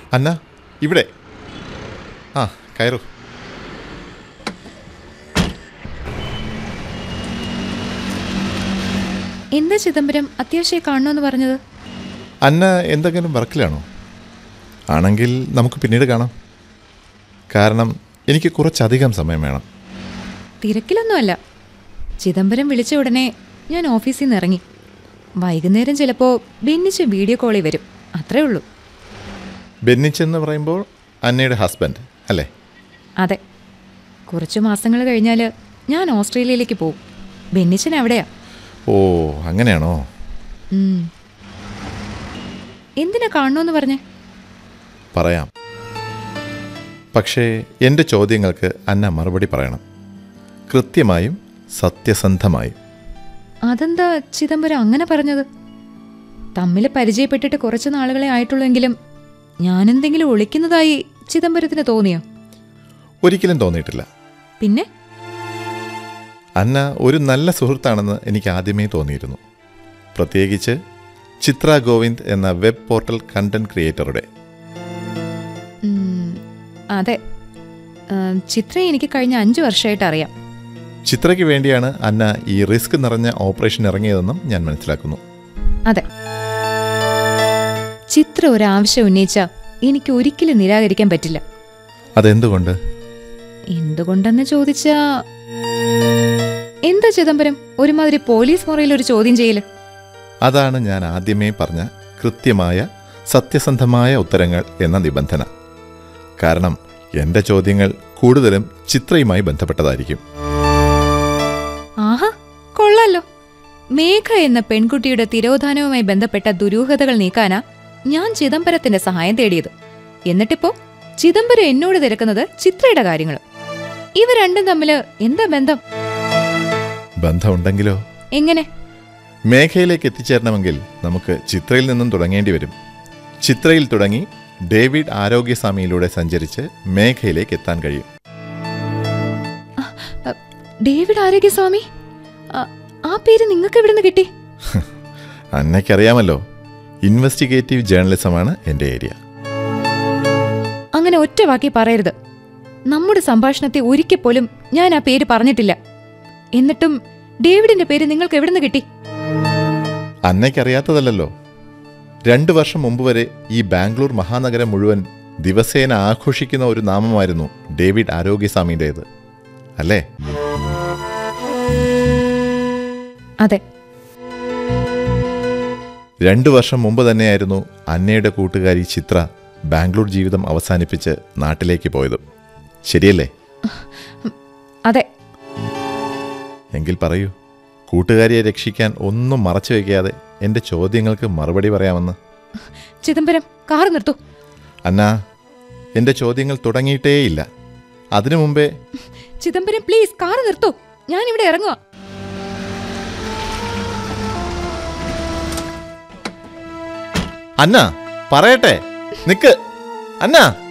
അന്ന ഇവിടെ ആ കയറൂ എന്താ ചിദംബരം അത്യാവശ്യമായി കാണണമെന്ന് പറഞ്ഞത് അന്ന എന്തെങ്കിലും വർക്കിലാണോ ആണെങ്കിൽ നമുക്ക് പിന്നീട് കാണാം കാരണം എനിക്ക് കുറച്ചധികം സമയം വേണം തിരക്കിലൊന്നുമല്ല ചിദംബരം വിളിച്ച ഉടനെ ഞാൻ ഓഫീസിൽ നിന്ന് ഇറങ്ങി വൈകുന്നേരം ചിലപ്പോൾ ബെന്നിച്ച് വീഡിയോ കോളിൽ വരും അത്രേ ഉള്ളൂ ബെന്നിച്ചെന്ന് പറയുമ്പോൾ അന്നയുടെ ഹസ്ബൻഡ് അല്ലേ അതെ കുറച്ച് മാസങ്ങൾ കഴിഞ്ഞാൽ ഞാൻ ഓസ്ട്രേലിയയിലേക്ക് പോകും ബെന്നിച്ചൻ അവിടെയാ ഓ അങ്ങനെയാണോ ഉം. എന്തിനാ കാണണമെന്ന് പറഞ്ഞേ പറയാം പക്ഷേ എൻ്റെ ചോദ്യങ്ങൾക്ക് അന്ന മറുപടി പറയണം കൃത്യമായും സത്യസന്ധമായും അതെന്താ ചിദംബരം അങ്ങനെ പറഞ്ഞത് തമ്മിൽ പരിചയപ്പെട്ടിട്ട് കുറച്ച് നാളുകളെ ആയിട്ടുള്ളെങ്കിലും ഞാനെന്തെങ്കിലും ഒളിക്കുന്നതായി ചിദംബരത്തിന് തോന്നിയോ ഒരിക്കലും തോന്നിയിട്ടില്ല പിന്നെ അന്ന ഒരു നല്ല സുഹൃത്താണെന്ന് എനിക്ക് ആദ്യമേ തോന്നിയിരുന്നു പ്രത്യേകിച്ച് ചിത്ര ഗോവിന്ദ് എന്ന വെബ് പോർട്ടൽ കണ്ടന്റ് ക്രിയേറ്ററുടെ ഉം, അതെ ആ, ചിത്രയെ എനിക്ക് കഴിഞ്ഞ അഞ്ച് വർഷമായിട്ട് അറിയാം ചിത്രയ്ക്ക് വേണ്ടിയാണ് അന്ന ഈ റിസ്ക് നിറഞ്ഞ ഓപ്പറേഷൻ ഇറങ്ങിയതെന്നും ഞാൻ മനസ്സിലാക്കുന്നു അതെ ചിത്ര ഒരാവശ്യം ഉന്നയിച്ച എനിക്ക് ഒരിക്കലും നിരാകരിക്കാൻ പറ്റില്ല അതെന്തുകൊണ്ട് എന്തുകൊണ്ടെന്ന് ചോദിച്ചാ എന്താ ചിദംബരം ഒരുമാതിരി പോലീസ് മുറിയിൽ ഒരു ചോദ്യം ചെയ്യല് അതാണ് ഞാൻ ആദ്യമേ പറഞ്ഞ കൃത്യമായ സത്യസന്ധമായ ഉത്തരങ്ങൾ എന്ന നിബന്ധന കാരണം എൻ്റെ ചോദ്യങ്ങൾ കൂടുതലും ചിത്രയുമായി ബന്ധപ്പെട്ടതായിരിക്കും ആഹാ കൊള്ളാലോ മേഘ എന്ന പെൺകുട്ടിയുടെ തിരോധാനവുമായി ബന്ധപ്പെട്ട ദുരൂഹതകൾ നീക്കാനാ ഞാൻ ചിദംബരത്തിന്റെ സഹായം തേടിയത് എന്നിട്ടിപ്പോ ചിദംബരം എന്നോട് തിരക്കുന്നത് ചിത്രയുടെ കാര്യങ്ങൾ ഇവ രണ്ടും തമ്മില് എന്താ ബന്ധം ബന്ധമുണ്ടെങ്കിലോ എങ്ങനെ മേഘയിലേക്ക് എത്തിച്ചേരണമെങ്കിൽ നമുക്ക് ചിത്രയിൽ നിന്നും തുടങ്ങേണ്ടി വരും ചിത്രയിൽ തുടങ്ങി ഡേവിഡ് ആരോഗ്യസ്വാമിയിലൂടെ സഞ്ചരിച്ച് മേഘയിലേക്ക് എത്താൻ കഴിയും അ, ഡേവിഡ് ആരോഗ്യസ്വാമി അ, ആ പേര് നിങ്ങൾക്ക് എവിടുന്ന് കിട്ടി അന്നയ്ക്കറിയാമല്ലോ ഇൻവെസ്റ്റിഗേറ്റീവ് ജേർണലിസമാണ് എൻ്റെ ഏരിയ അങ്ങനെ ഒറ്റ വാക്കി പറയരുത് നമ്മുടെ സംഭാഷണത്തെ ഒരിക്കൽ പോലും ഞാൻ ആ പേര് പറഞ്ഞിട്ടില്ല എന്നിട്ടും ഡേവിഡിന്റെ പേര് നിങ്ങൾക്ക് എവിടുന്ന് കിട്ടി അന്നയ്ക്കറിയാത്തതല്ലല്ലോ രണ്ടു വർഷം മുമ്പ് വരെ ഈ ബാംഗ്ലൂർ മഹാനഗരം മുഴുവൻ ദിവസേന ആഘോഷിക്കുന്ന ഒരു നാമമായിരുന്നു ഡേവിഡ് ആരോഗ്യസ്വാമിയുടേത് അല്ലേ അതെ രണ്ടു വർഷം മുമ്പ് തന്നെയായിരുന്നു അന്നയുടെ കൂട്ടുകാരി ചിത്ര ബാംഗ്ലൂർ ജീവിതം അവസാനിപ്പിച്ച് നാട്ടിലേക്ക് പോയതും ശരിയല്ലേ അതെ എങ്കിൽ പറയൂ കൂട്ടുകാരിയെ രക്ഷിക്കാൻ ഒന്നും മറച്ചു വയ്ക്കാതെ എൻ്റെ ചോദ്യങ്ങൾക്ക് മറുപടി പറയാമെന്ന് ചിദംബരം കാർ നിർത്തൂ അന്ന എൻ്റെ ചോദ്യങ്ങൾ തുടങ്ങിയിട്ടേയില്ല അതിനു മുമ്പേ ചിദംബരം പ്ലീസ് കാർ നിർത്തൂ ഞാൻ ഇവിടെ ഇറങ്ങുക അന്ന പറയട്ടെ നിക്ക് അന്ന